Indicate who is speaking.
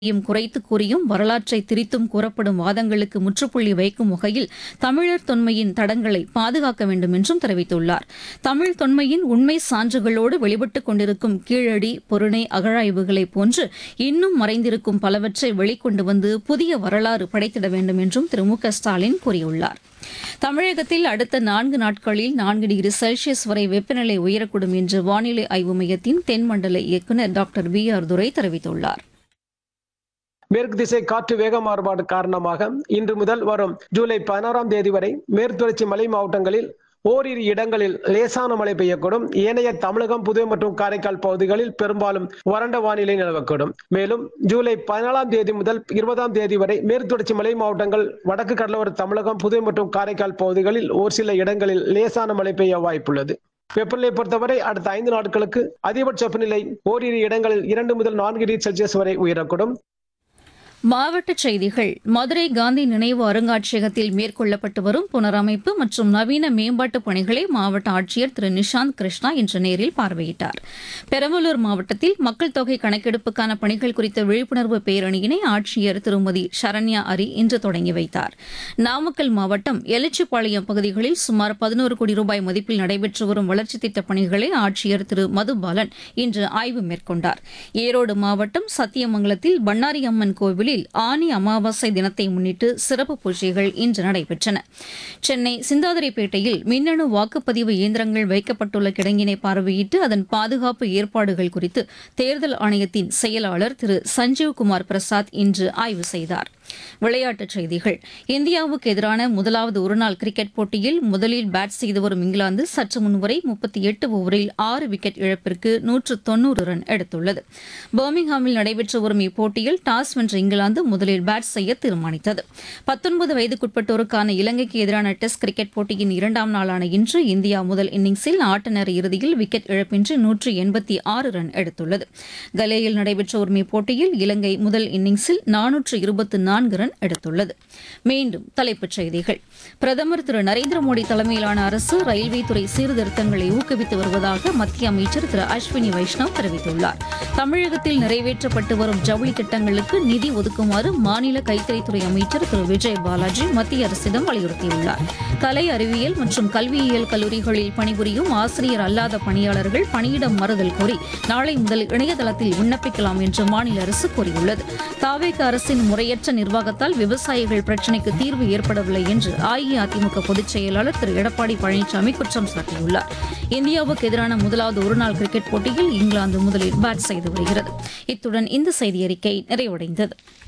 Speaker 1: யும் குறைத்து கூறியும் வரலாற்றை திரித்தும் கூறப்படும் வாதங்களுக்கு முற்றுப்புள்ளி வைக்கும் வகையில் தமிழர் தொன்மையின் தடங்களை பாதுகாக்க வேண்டும் என்றும் தெரிவித்துள்ளார் தமிழ் தொன்மையின் உண்மை சான்றுகளோடு வெளிப்பட்டுக் கொண்டிருக்கும் கீழடி பொருணை அகழாய்வுகளைப் போன்று இன்னும் மறைந்திருக்கும் பலவற்றை வெளிக்கொண்டு வந்து புதிய வரலாறு படைத்திட வேண்டும் என்றும் திரு மு க ஸ்டாலின் கூறியுள்ளார் தமிழகத்தில் அடுத்த நான்கு நாட்களில் நான்கு டிகிரி செல்சியஸ் வரை வெப்பநிலை உயரக்கூடும் என்று வானிலை ஆய்வு மையத்தின் தென்மண்டல இயக்குநர் டாக்டர் பி ஆர் துரை தெரிவித்துள்ளார்
Speaker 2: மேற்கு திசை காற்று வேக மாறுபாடு காரணமாக இன்று முதல் வரும் ஜூலை பதினாறாம் தேதி வரை மேற்குத்தொடர்ச்சி மலை மாவட்டங்களில் ஓரிரு இடங்களில் லேசான மழை பெய்யக்கூடும் ஏனைய தமிழகம் புதுவை மற்றும் காரைக்கால் பகுதிகளில் பெரும்பாலும் வறண்ட வானிலை நிலவக்கூடும் மேலும் ஜூலை பதினாலாம் தேதி முதல் இருபதாம் தேதி வரை மேற்குத்தொடர்ச்சி மலை மாவட்டங்கள் வடக்கு கடலோர தமிழகம் புதுவை மற்றும் காரைக்கால் பகுதிகளில் ஒரு சில இடங்களில் லேசான மழை பெய்ய வாய்ப்புள்ளது வெப்பநிலை பொறுத்தவரை அடுத்த ஐந்து நாட்களுக்கு அதிகபட்ச வெப்பநிலை ஓரிரு இடங்களில் இரண்டு முதல் நான்கு டிகிரி செல்சியஸ் வரை உயரக்கூடும்
Speaker 1: மாவட்டச் செய்திகள் மதுரை காந்தி நினைவு அருங்காட்சியகத்தில் மேற்கொள்ளப்பட்டு வரும் புனரமைப்பு மற்றும் நவீன மேம்பாட்டுப் பணிகளை மாவட்ட ஆட்சியர் திரு நிஷாந்த் கிருஷ்ணா இன்று நேரில் பார்வையிட்டார் பெரம்பலூர் மாவட்டத்தில் மக்கள் தொகை கணக்கெடுப்புக்கான பணிகள் குறித்த விழிப்புணர்வு பேரணியினை ஆட்சியர் திருமதி சரண்யா அரி இன்று தொடங்கி வைத்தார் நாமக்கல் மாவட்டம் எலச்சிப்பாளையம் பகுதிகளில் சுமார் பதினோரு கோடி ரூபாய் மதிப்பில் நடைபெற்று வரும் வளர்ச்சித் திட்டப் பணிகளை ஆட்சியர் திரு மதுபாலன் இன்று ஆய்வு மேற்கொண்டார் ஈரோடு மாவட்டம் சத்தியமங்கலத்தில் பண்ணாரி அம்மன் கோவிலில் ஆனி அமாவாசை தினத்தை முன்னிட்டு சிறப்பு பூஜைகள் இன்று நடைபெற்றன சென்னை சிந்தாதிரிப்பேட்டையில் மின்னணு வாக்குப்பதிவு இயந்திரங்கள் வைக்கப்பட்டுள்ள கிடங்கினை பார்வையிட்டு அதன் பாதுகாப்பு ஏற்பாடுகள் குறித்து தேர்தல் ஆணையத்தின் செயலாளர் திரு சஞ்சீவ்குமார் பிரசாத் இன்று ஆய்வு செய்தார் விளையாட்டுச் செய்திகள் இந்தியாவுக்கு எதிரான முதலாவது ஒருநாள் கிரிக்கெட் போட்டியில் முதலில் பேட் செய்து வரும் இங்கிலாந்து சற்று முன்வரை முப்பத்தி எட்டு ஓவரில் ஆறு விக்கெட் இழப்பிற்கு நூற்று தொன்னூறு ரன் எடுத்துள்ளது பர்மிங்ஹாமில் நடைபெற்று வரும் இப்போட்டியில் டாஸ் வென்ற இங்கிலாந்து முதலில் பேட் செய்ய தீர்மானித்தது பத்தொன்பது வயதுக்குட்பட்டோருக்கான இலங்கைக்கு எதிரான டெஸ்ட் கிரிக்கெட் போட்டியின் இரண்டாம் நாளான இன்று இந்தியா முதல் இன்னிங்ஸில் ஆட்ட நேர இறுதியில் விக்கெட் இழப்பின்றி நூற்று எண்பத்தி ஆறு ரன் எடுத்துள்ளது கலேயில் நடைபெற்று வரும் இப்போட்டியில் இலங்கை முதல் இன்னிங்ஸில் நானூற்று இருபத்தி நான்கு ரன் எடுத்துள்ளது மீண்டும் தலைப்புச் செய்திகள் பிரதமர் திரு நரேந்திர மோடி தலைமையிலான அரசு ரயில்வே துறை சீர்திருத்தங்களை ஊக்குவித்து வருவதாக மத்திய அமைச்சர் திரு அஸ்வினி வைஷ்ணவ் தெரிவித்துள்ளார் தமிழகத்தில் நிறைவேற்றப்பட்டு வரும் ஜவுளி திட்டங்களுக்கு நிதி ஒதுக்குமாறு மாநில கைத்தறித்துறை அமைச்சர் திரு விஜய் பாலாஜி மத்திய அரசிடம் வலியுறுத்தியுள்ளார் கலை அறிவியல் மற்றும் கல்வியியல் கல்லூரிகளில் பணிபுரியும் ஆசிரியர் அல்லாத பணியாளர்கள் பணியிடம் மறுதல் கோரி நாளை முதல் இணையதளத்தில் விண்ணப்பிக்கலாம் என்று மாநில அரசு கூறியுள்ளது தாவேக அரசின் முறையற்ற நிர்வாகத்தால் விவசாயிகள் பிரச்சினைக்கு தீர்வு ஏற்படவில்லை என்று அஇஅதிமுக பொதுச் செயலாளர் திரு எடப்பாடி பழனிசாமி குற்றம் சாட்டியுள்ளார் இந்தியாவுக்கு எதிரான முதலாவது ஒருநாள் கிரிக்கெட் போட்டியில் இங்கிலாந்து முதலில் பேட் செய்து வருகிறது இத்துடன் இந்த செய்தியறிக்கை நிறைவடைந்தது